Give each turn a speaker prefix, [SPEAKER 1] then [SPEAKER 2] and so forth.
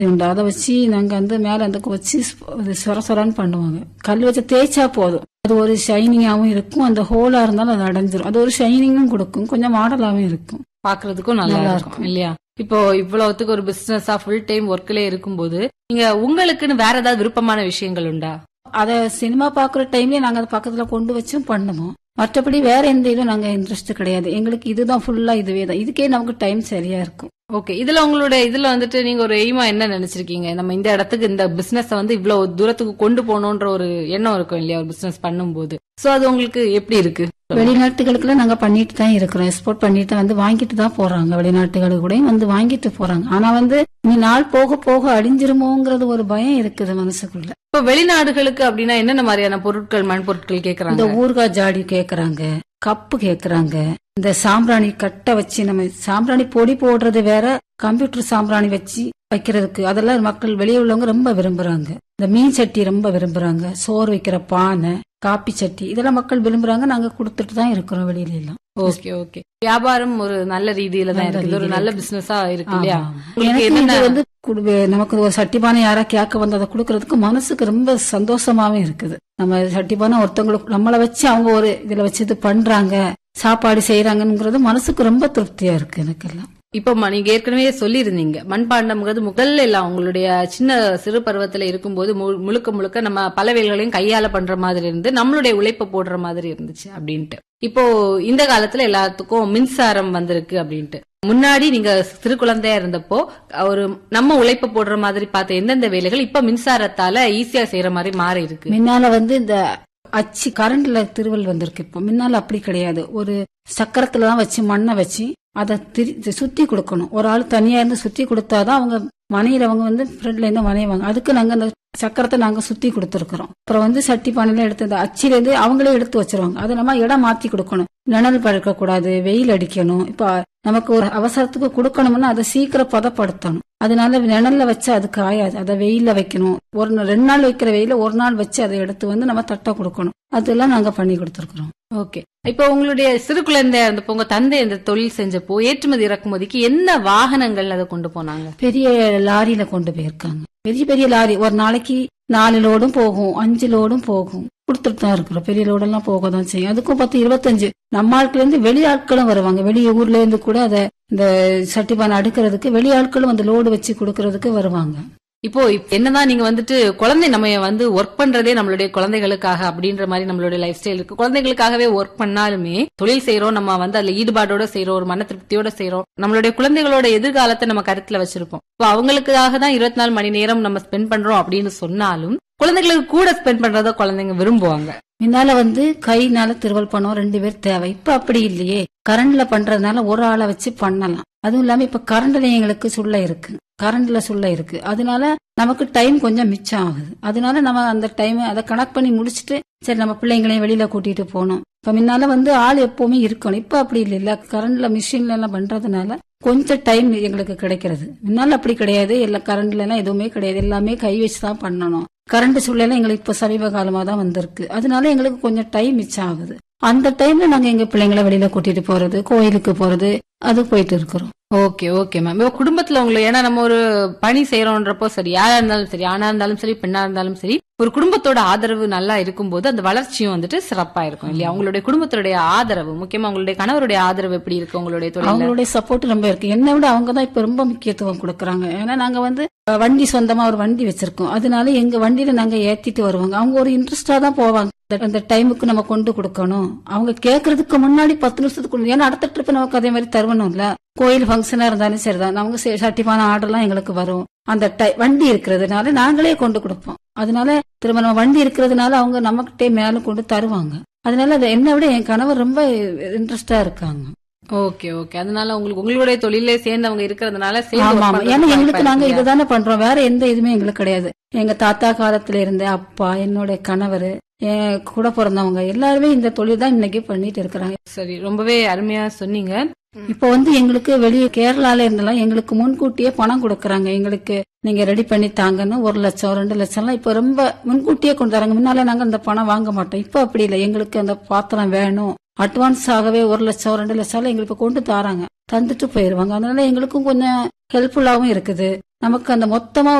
[SPEAKER 1] உண்டு அதை வச்சு நாங்க வந்து மேல அந்த வச்சு அது சொர சொரன்னு பண்ணுவாங்க கல் வச்சு தேய்ச்சா போதும் அது ஒரு ஷைனிங்காவும் இருக்கும் அந்த ஹோலா இருந்தாலும் அது அடைஞ்சிரும் அது ஒரு ஷைனிங்கும் கொடுக்கும் கொஞ்சம் மாடலாவும் இருக்கும்
[SPEAKER 2] பாக்குறதுக்கும் நல்லா
[SPEAKER 1] நல்லா
[SPEAKER 2] இருக்கும் இல்லையா இப்போ இவ்வளவுத்துக்கு ஒரு பிசினஸா ஃபுல் டைம் ஒர்க்ல இருக்கும்போது நீங்க உங்களுக்குன்னு வேற ஏதாவது விருப்பமான விஷயங்கள் உண்டா
[SPEAKER 1] அத சினிமா பாக்குற டைம்லயே நாங்க அதை பக்கத்துல கொண்டு வச்சும் பண்ணுவோம் மற்றபடி வேற எந்த இதுவும் நாங்க இன்ட்ரெஸ்ட் கிடையாது எங்களுக்கு இதுதான் ஃபுல்லா இதுவே தான் இதுக்கே நமக்கு டைம் சரியா இருக்கும்
[SPEAKER 2] ஓகே இதுல உங்களோட இதுல வந்துட்டு நீங்க ஒரு எய்மா என்ன நினைச்சிருக்கீங்க நம்ம இந்த இடத்துக்கு இந்த பிசினஸ் வந்து இவ்வளவு தூரத்துக்கு கொண்டு போகணும்ன்ற ஒரு எண்ணம் இருக்கும் இல்லையா ஒரு பிசினஸ் பண்ணும்போது சோ அது உங்களுக்கு எப்படி இருக்கு
[SPEAKER 1] வெளிநாட்டுகளுக்குலாம் நாங்க பண்ணிட்டு தான் இருக்கிறோம் எக்ஸ்போர்ட் பண்ணிட்டு வந்து வாங்கிட்டு தான் போறாங்க வெளிநாட்டுகளுக்கு கூட வந்து வாங்கிட்டு போறாங்க ஆனா வந்து இனி நாள் போக போக அழிஞ்சிருமோங்கிறது ஒரு பயம் இருக்குது மனசுக்குள்ள
[SPEAKER 2] இப்போ வெளிநாடுகளுக்கு அப்படின்னா என்னென்ன மாதிரியான பொருட்கள் மண் பொருட்கள்
[SPEAKER 1] இந்த
[SPEAKER 2] கேக்குறாங்க
[SPEAKER 1] ஊறுகாய் ஜாடி கேக்குறாங்க கப்பு கேக்குறாங்க இந்த சாம்பிராணி கட்டை வச்சு நம்ம சாம்பிராணி பொடி போடுறது வேற கம்ப்யூட்டர் சாம்பிராணி வச்சு வைக்கிறதுக்கு அதெல்லாம் மக்கள் வெளியே உள்ளவங்க ரொம்ப விரும்புறாங்க இந்த மீன் சட்டி ரொம்ப விரும்புறாங்க சோறு வைக்கிற பானை காப்பி சட்டி இதெல்லாம் மக்கள் விரும்புறாங்க நாங்க கொடுத்துட்டு தான் இருக்கிறோம் வெளியில எல்லாம்
[SPEAKER 2] ஓகே ஓகே வியாபாரம் ஒரு நல்ல ரீதியில தான்
[SPEAKER 1] நல்ல
[SPEAKER 2] இருக்கு இது ஒரு
[SPEAKER 1] ரீதியில
[SPEAKER 2] நல்ல
[SPEAKER 1] இருக்கு.
[SPEAKER 2] பிசினஸா இருக்கு இல்லையா
[SPEAKER 1] ஆமா.
[SPEAKER 2] உங்களுக்கு
[SPEAKER 1] எனக்கு
[SPEAKER 2] என்னென்ன
[SPEAKER 1] இது வந்து குடு- நமக்கு ஒரு சட்டி பானை யாரா கேட்க வந்து அதை கொடுக்கறதுக்கு மனசுக்கு ரொம்ப சந்தோஷமாவே இருக்குது நம்ம சட்டி பானை ஒருத்தவங்களுக்கு நம்மளை வச்சு அவங்க ஒரு இதுல வச்சு இது பண்றாங்க சாப்பாடு செய்யறாங்கங்கிறது மனசுக்கு ரொம்ப திருப்தியா இருக்கு எனக்கு எல்லாம்
[SPEAKER 2] இப்போ ம- நீங்க ஏற்கனவே சொல்லியிருந்தீங்க மண்பாண்டம்ங்கிறது முதல்ல எல்லாம் உங்களுடைய சின்ன சிறு பருவத்துல இருக்கும்போது மு- முழுக்க முழுக்க நம்ம பல வேலைகளையும் கையால பண்ற மாதிரி இருந்து நம்மளுடைய உழைப்ப போடுற மாதிரி இருந்துச்சு அப்படின்ட்டு இப்போ இந்த காலத்துல எல்லாத்துக்கும் மின்சாரம் வந்திருக்கு அப்படின்ட்டு முன்னாடி நீங்க சிறு குழந்தையா இருந்தப்போ ஒரு நம்ம உழைப்ப போடுற மாதிரி பார்த்த எந்தெந்த வேலைகள் இப்ப மின்சாரத்தால ஈஸியா செய்யற மாதிரி மாறி இருக்கு
[SPEAKER 1] முன்னால வந்து இந்த அச்சு கரண்ட்ல திருவல் வந்திருக்கு இப்போ முன்னால அப்படி கிடையாது ஒரு சக்கரத்துல தான் வச்சு மண்ணை வச்சு அதை திரி சுத்தி கொடுக்கணும் ஒரு ஆள் தனியா இருந்து சுத்தி கொடுத்தாதான் அவங்க மனையிறவங்க வந்து ஃப்ரெண்ட்ல இருந்து மனைவாங்க அதுக்கு நாங்க அந்த சக்கரத்தை நாங்க சுத்தி கொடுத்துருக்கிறோம் அப்புறம் வந்து சட்டி பானையில எடுத்து அந்த அச்சில இருந்து அவங்களே எடுத்து வச்சிருவாங்க அதை நம்ம இடம் மாத்தி கொடுக்கணும் நிழல் பழக்க கூடாது வெயில் அடிக்கணும் இப்ப நமக்கு ஒரு அவசரத்துக்கு கொடுக்கணும்னா அதை சீக்கிரம் பதப்படுத்தணும் அதனால நிழல்ல வச்சு அது காயாது அதை வெயில்ல வைக்கணும் ஒரு நாள் ரெண்டு நாள் வைக்கிற வெயில ஒரு நாள் வச்சு அதை எடுத்து வந்து நம்ம தட்டை கொடுக்கணும் அதெல்லாம் நாங்க பண்ணி கொடுத்துருக்கோம்
[SPEAKER 2] ஓகே இப்போ உங்களுடைய சிறு குழந்தையா இருந்தப்போ உங்க தந்தை இந்த தொழில் செஞ்சப்போ ஏற்றுமதி இறக்குமதிக்கு என்ன வாகனங்கள் அதை கொண்டு போனாங்க
[SPEAKER 1] பெரிய லாரியில கொண்டு போயிருக்காங்க பெரிய பெரிய லாரி ஒரு நாளைக்கு நாலு லோடும் போகும் அஞ்சு லோடும் போகும் கொடுத்துட்டு தான் இருக்கிறோம் பெரிய லோடெல்லாம் போக தான் செய்யும் அதுக்கும் பத்து இருபத்தஞ்சு நம்ம ஆட்கள் இருந்து வெளி ஆட்களும் வருவாங்க வெளி ஊர்ல இருந்து கூட அதை இந்த சட்டிப்பானை அடுக்கிறதுக்கு வெளி ஆட்களும் அந்த லோடு வச்சு கொடுக்கறதுக்கு வருவாங்க
[SPEAKER 2] இப்போ இப்ப என்னதான் நீங்க வந்துட்டு குழந்தை நம்ம வந்து ஒர்க் பண்றதே நம்மளுடைய குழந்தைகளுக்காக அப்படின்ற மாதிரி நம்மளுடைய லைஃப் ஸ்டைல் இருக்கு குழந்தைகளுக்காகவே ஒர்க் பண்ணாலுமே தொழில் செய்யறோம் நம்ம வந்து அதுல ஈடுபாடோட செய்யறோம் ஒரு மன திருப்தியோட செய்யறோம் நம்மளுடைய குழந்தைகளோட எதிர்காலத்தை நம்ம கருத்துல வச்சிருப்போம் இப்போ அவங்களுக்காக தான் இருபத்தி நாலு மணி நேரம் நம்ம ஸ்பெண்ட் பண்றோம் அப்படின்னு சொன்னாலும் குழந்தைகளுக்கு கூட ஸ்பெண்ட் பண்றத குழந்தைங்க விரும்புவாங்க
[SPEAKER 1] முன்னால வந்து கைனால திருவல் பண்ணுவோம் ரெண்டு பேர் தேவை இப்ப அப்படி இல்லையே கரண்ட்ல பண்றதுனால ஒரு ஆளை வச்சு பண்ணலாம் அதுவும் இல்லாம இப்ப கரண்ட்ல எங்களுக்கு சுள்ள இருக்கு கரண்ட்ல சுள்ள இருக்கு அதனால நமக்கு டைம் கொஞ்சம் மிச்சம் ஆகுது அதனால நம்ம அந்த டைம் அதை கனெக்ட் பண்ணி முடிச்சுட்டு சரி நம்ம பிள்ளைங்களையும் வெளியில கூட்டிட்டு போகணும் இப்ப முன்னால வந்து ஆள் எப்பவுமே இருக்கணும் இப்ப அப்படி இல்லை இல்ல கரண்ட்ல மிஷின்ல எல்லாம் பண்றதுனால கொஞ்சம் டைம் எங்களுக்கு கிடைக்கிறது முன்னால அப்படி கிடையாது எல்லாம் கரண்ட்ல எல்லாம் எதுவுமே கிடையாது எல்லாமே கை வச்சு தான் பண்ணணும் கரண்ட் சூழ்நிலை எங்களுக்கு இப்ப சமீப காலமா தான் வந்திருக்கு அதனால எங்களுக்கு கொஞ்சம் டைம் மிச்சம் ஆகுது அந்த டைம்ல நாங்க எங்க பிள்ளைங்களை வெளியில கூட்டிட்டு போறது கோயிலுக்கு போறது அது போயிட்டு இருக்கிறோம்
[SPEAKER 2] ஓகே ஓகே மேம் இப்போ குடும்பத்துல உங்களை ஏன்னா நம்ம ஒரு பணி செய்யறோன்றப்போ சரி யாரா இருந்தாலும் சரி ஆணா இருந்தாலும் சரி பெண்ணா இருந்தாலும் சரி ஒரு குடும்பத்தோட ஆதரவு நல்லா இருக்கும்போது அந்த வளர்ச்சியும் வந்துட்டு சிறப்பா இருக்கும் இல்லையா உங்களுடைய குடும்பத்துடைய ஆதரவு முக்கியமா உங்களுடைய கணவருடைய ஆதரவு எப்படி இருக்கு உங்களுடைய தொழில
[SPEAKER 1] அவங்களுடைய சப்போர்ட் ரொம்ப இருக்கு என்னை விட அவங்க தான் இப்ப ரொம்ப முக்கியத்துவம் கொடுக்கறாங்க ஏன்னா நாங்க வந்து அஹ், வண்டி சொந்தமா ஒரு வண்டி வச்சிருக்கோம் அதனால எங்க வண்டியில நாங்க ஏத்திட்டு வருவாங்க அவங்க ஒரு இன்ட்ரெஸ்டா தான் போவாங்க அந்த- அந்த டைமுக்கு நம்ம கொண்டு கொடுக்கணும் அவங்க கேக்குறதுக்கு முன்னாடி பத்து நிமிஷத்துக்கு முன்னாடி- ஏன்னா அடுத்த ட்ரிப் நமக்கு அதே மாதிரி தருவணும்ல கோயில் ஃபங்க்ஷனா இருந்தாலும் சரிதான் நமக்கு சே- சட்டிப்பான ஆர்டர்லாம் எங்களுக்கு வரும் அந்த டை- வண்டி இருக்கிறதுனால நாங்களே கொண்டு கொடுப்போம் அதனால திரும்ப நம்ம வண்டி இருக்கிறதுனால அவங்க நமக்கிட்டே மேல கொண்டு தருவாங்க அதனால அது என்னை விட என் கணவர் ரொம்ப இன்ட்ரெஸ்டா இருக்காங்க
[SPEAKER 2] ஓகே ஓகே அதனால உங்களுக்கு உங்களுடைய தொழிலே சேர்ந்தவங்க இருக்கிறதுனால சேர்ந்து
[SPEAKER 1] ஆமா
[SPEAKER 2] work
[SPEAKER 1] ஆமா
[SPEAKER 2] பண்றதுக்கு
[SPEAKER 1] ஏன்னா
[SPEAKER 2] வாய்ப்பா
[SPEAKER 1] எங்களுக்கு நாங்க
[SPEAKER 2] இருக்கு இல்லையா?
[SPEAKER 1] இதுதானே பண்றோம் வேற எந்த இதுவுமே எங்களுக்கு கிடையாது எங்க தாத்தா காலத்துல இருந்த அப்பா என்னோட கணவர் என் கூட பிறந்தவங்க எல்லாருமே இந்த தொழில் தான் இன்னைக்கு பண்ணிட்டு இருக்கிறாங்க
[SPEAKER 2] சரி ரொம்பவே அருமையா சொன்னீங்க
[SPEAKER 1] இப்போ வந்து எங்களுக்கு வெளியே கேரளால இருந்தெல்லாம் எங்களுக்கு முன்கூட்டியே பணம் கொடுக்கறாங்க எங்களுக்கு நீங்க ரெடி பண்ணி தாங்கன்னு ஒரு லட்சம் ரெண்டு லட்சம்லாம் இப்ப ரொம்ப முன்கூட்டியே கொண்டு தராங்க முன்னால நாங்க அந்த பணம் வாங்க மாட்டோம் இப்ப அப்படி இல்லை எங்களுக்கு அந்த பாத்திரம் வேணும் அட்வான்ஸ் ஆகவே ஒரு லட்சம் ரெண்டு லட்சம் எங்களுக்கு இப்ப கொண்டு தராங்க தந்துட்டு போயிருவாங்க அதனால எங்களுக்கும் கொஞ்சம் ஹெல்ப்ஃபுல்லாவும் இருக்குது நமக்கு அந்த மொத்தமா